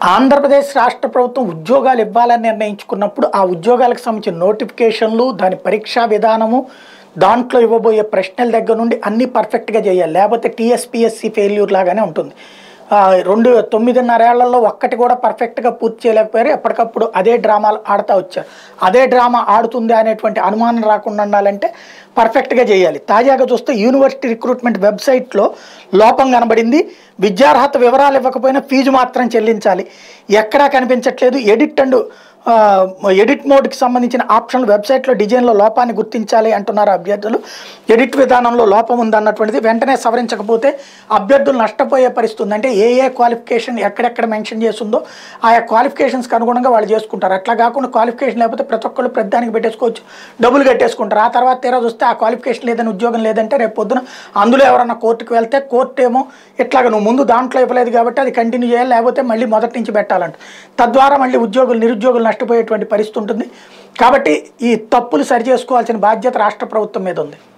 ఆంధ్రప్రదేశ్ రాష్ట్ర ప్రభుత్వం ఉద్యోగాలు ఇవ్వాలని నిర్ణయించుకున్నప్పుడు ఆ ఉద్యోగాలకు సంబంధించిన నోటిఫికేషన్లు దాని పరీక్షా విధానము దాంట్లో ఇవ్వబోయే ప్రశ్నల దగ్గర నుండి అన్నీ పర్ఫెక్ట్గా చేయాలి లేకపోతే టీఎస్పిఎస్సి ఫెయిల్యూర్ లాగానే ఉంటుంది ఆ, రెండు తొమ్మిదిన్నరేళ్లలో ఒక్కటి కూడా పర్ఫెక్ట్గా పూర్తి చేయలేకపోయారు ఎప్పటికప్పుడు అదే డ్రామాలు ఆడుతూ వచ్చారు అదే డ్రామా ఆడుతుంది అనేటువంటి అనుమానం రాకుండా ఉండాలంటే పర్ఫెక్ట్గా చేయాలి తాజాగా చూస్తే యూనివర్సిటీ రిక్రూట్మెంట్ వెబ్సైట్లో లోపం కనబడింది విద్యార్హత వివరాలు ఇవ్వకపోయినా ఫీజు మాత్రం చెల్లించాలి ఎక్కడా కనిపించట్లేదు ఎడిట్ అండ్ ఆ, ఎడిట్ మోడ్కి సంబంధించిన ఆప్షన్లు వెబ్సైట్లో డిజైన్లో లోపాన్ని గుర్తించాలి అంటున్నారు అభ్యర్థులు ఎడిట్ విధానంలో లోపం ఉందన్నటువంటిది వెంటనే సవరించకపోతే అభ్యర్థులు నష్టపోయే పరిస్థితి ఉంది అంటే ఏ ఏ క్వాలిఫికేషన్ ఎక్కడెక్కడ మెన్షన్ చేసిందో ఆయా క్వాలిఫికేషన్స్కి అనుగుణంగా వాళ్ళు చేసుకుంటారు అట్లా కాకుండా క్వాలిఫికేషన్ లేకపోతే ప్రతి ఒక్కళ్ళు ప్రతిదానికి పెట్టేసుకోవచ్చు డబ్బులు కట్టేసుకుంటారు ఆ తర్వాత తీరా చూస్తే ఆ క్వాలిఫికేషన్ లేదని ఉద్యోగం లేదంటే రేపు పొద్దున అందులో ఎవరన్నా కోర్టుకు వెళ్తే కోర్టు ఏమో ఇట్లాగ నువ్వు ముందు దాంట్లో ఇవ్వలేదు కాబట్టి అది కంటిన్యూ చేయాలి లేకపోతే మళ్ళీ మొదటి నుంచి పెట్టాలంట తద్వారా మళ్ళీ ఉద్యోగులు నిరుద్యోగులు నష్టపోయేటువంటి పరిస్థితి ఉంటుంది కాబట్టి ఈ తప్పులు సరి చేసుకోవాల్సిన బాధ్యత రాష్ట్ర ప్రభుత్వం మీద ఉంది